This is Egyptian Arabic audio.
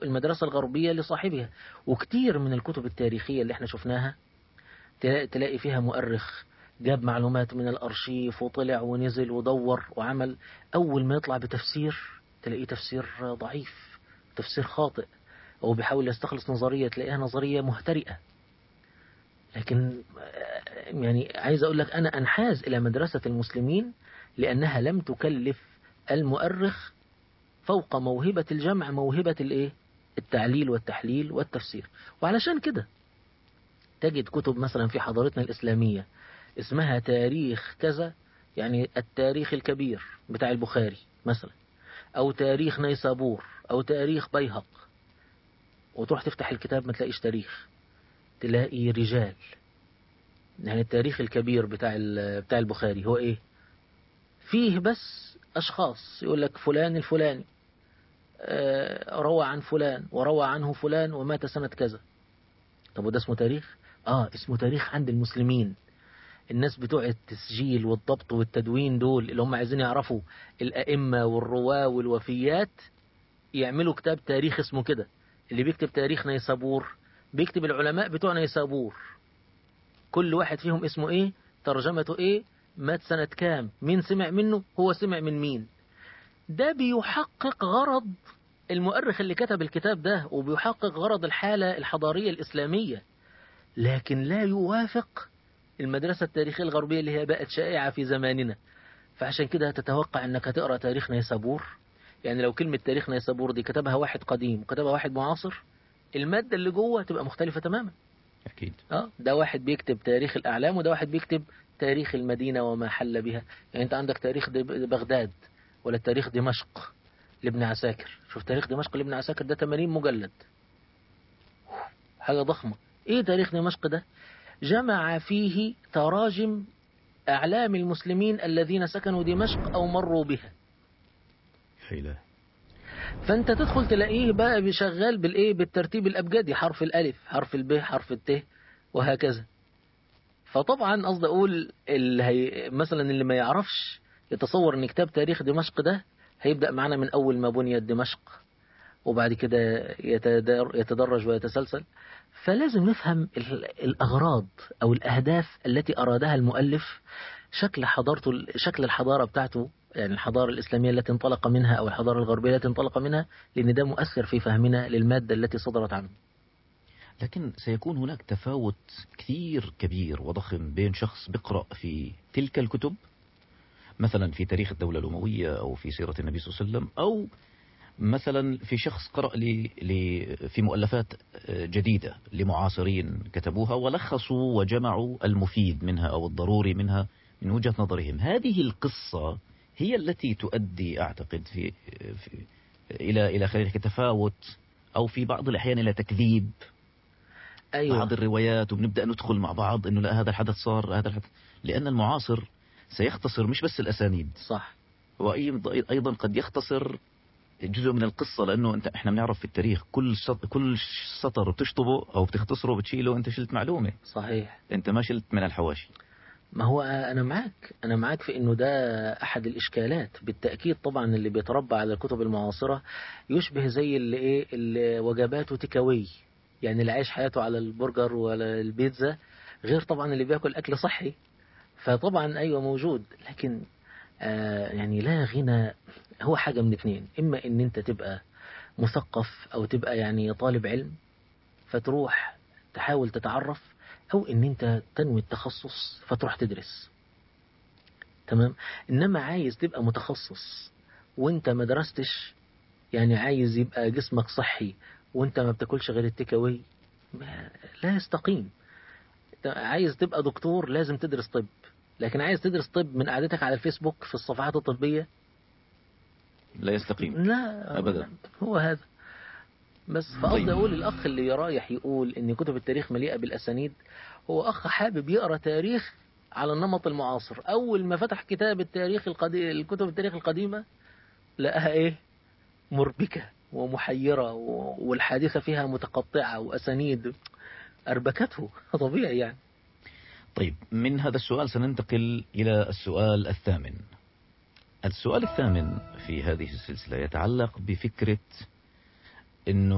المدرسة الغربية لصاحبها وكتير من الكتب التاريخية اللي احنا شفناها تلاقي, تلاقي فيها مؤرخ جاب معلومات من الأرشيف وطلع ونزل ودور وعمل أول ما يطلع بتفسير تلاقيه تفسير ضعيف تفسير خاطئ أو بيحاول يستخلص نظرية تلاقيها نظرية مهترئة لكن يعني عايز أقول لك أنا أنحاز إلى مدرسة المسلمين لأنها لم تكلف المؤرخ فوق موهبة الجمع موهبة الإيه؟ التعليل والتحليل والتفسير وعلشان كده تجد كتب مثلا في حضارتنا الإسلامية اسمها تاريخ كذا يعني التاريخ الكبير بتاع البخاري مثلا أو تاريخ نيسابور أو تاريخ بيهق وتروح تفتح الكتاب ما تلاقيش تاريخ تلاقي رجال يعني التاريخ الكبير بتاع بتاع البخاري هو ايه فيه بس اشخاص يقول لك فلان الفلاني روى عن فلان وروى عنه فلان ومات سنة كذا طب وده اسمه تاريخ اه اسمه تاريخ عند المسلمين الناس بتوع التسجيل والضبط والتدوين دول اللي هم عايزين يعرفوا الأئمة والرواة والوفيات يعملوا كتاب تاريخ اسمه كده اللي بيكتب تاريخ نيسابور بيكتب العلماء بتوع نيسابور كل واحد فيهم اسمه ايه ترجمته ايه مات سنة كام مين سمع منه هو سمع من مين ده بيحقق غرض المؤرخ اللي كتب الكتاب ده وبيحقق غرض الحالة الحضارية الإسلامية لكن لا يوافق المدرسة التاريخية الغربية اللي هي بقت شائعة في زماننا فعشان كده تتوقع انك هتقرأ تاريخ نيسابور يعني لو كلمة تاريخ نيسابور دي كتبها واحد قديم وكتبها واحد معاصر المادة اللي جوه تبقى مختلفة تماما أكيد اه ده واحد بيكتب تاريخ الأعلام وده واحد بيكتب تاريخ المدينة وما حل بها يعني أنت عندك تاريخ بغداد ولا تاريخ دمشق لابن عساكر شوف تاريخ دمشق لابن عساكر ده 80 مجلد حاجة ضخمة ايه تاريخ دمشق ده جمع فيه تراجم أعلام المسلمين الذين سكنوا دمشق أو مروا بها حيلة فأنت تدخل تلاقيه بقى بيشغال بالإيه بالترتيب الأبجدي حرف الألف حرف الب حرف الت وهكذا فطبعا قصدي أقول اللي هي مثلا اللي ما يعرفش يتصور إن كتاب تاريخ دمشق ده هيبدأ معنا من أول ما بنيت دمشق وبعد كده يتدرج ويتسلسل فلازم نفهم الأغراض أو الأهداف التي أرادها المؤلف شكل حضارته شكل الحضارة بتاعته يعني الحضارة الإسلامية التي انطلق منها أو الحضارة الغربية التي انطلق منها لأن ده مؤثر في فهمنا للمادة التي صدرت عنه لكن سيكون هناك تفاوت كثير كبير وضخم بين شخص بيقرأ في تلك الكتب مثلا في تاريخ الدولة الأموية أو في سيرة النبي صلى الله عليه وسلم أو مثلا في شخص قرأ لي, لي في مؤلفات جديدة لمعاصرين كتبوها ولخصوا وجمعوا المفيد منها أو الضروري منها من وجهة نظرهم هذه القصة هي التي تؤدي أعتقد في, في إلى إلى خلينا تفاوت أو في بعض الأحيان إلى تكذيب أيوة. بعض الروايات وبنبدأ ندخل مع بعض إنه لا هذا الحدث صار هذا الحدث لأن المعاصر سيختصر مش بس الأسانيد صح وأيضا قد يختصر جزء من القصة لأنه أنت إحنا بنعرف في التاريخ كل سطر كل سطر بتشطبه أو بتختصره بتشيله أنت شلت معلومة صحيح أنت ما شلت من الحواشي ما هو أنا معاك أنا معاك في إنه ده أحد الإشكالات بالتأكيد طبعا اللي بيتربى على الكتب المعاصرة يشبه زي اللي إيه اللي وجباته تكاوي يعني اللي عايش حياته على البرجر ولا البيتزا غير طبعا اللي بياكل أكل صحي فطبعا أيوة موجود لكن آه يعني لا غنى هو حاجة من اتنين إما إن أنت تبقى مثقف أو تبقى يعني طالب علم فتروح تحاول تتعرف أو إن أنت تنوي التخصص فتروح تدرس تمام إنما عايز تبقى متخصص وأنت ما درستش يعني عايز يبقى جسمك صحي وأنت ما بتاكلش غير التكاوي لا يستقيم عايز تبقى دكتور لازم تدرس طب لكن عايز تدرس طب من قعدتك على الفيسبوك في الصفحات الطبية لا يستقيم لا أبدا هو هذا بس فقصدي أقول الأخ اللي رايح يقول إن كتب التاريخ مليئة بالأسانيد هو أخ حابب يقرأ تاريخ على النمط المعاصر أول ما فتح كتاب التاريخ القديم الكتب التاريخ القديمة لقاها إيه مربكة ومحيرة والحادثة فيها متقطعة وأسانيد أربكته طبيعي يعني طيب من هذا السؤال سننتقل إلى السؤال الثامن السؤال الثامن في هذه السلسلة يتعلق بفكرة أنه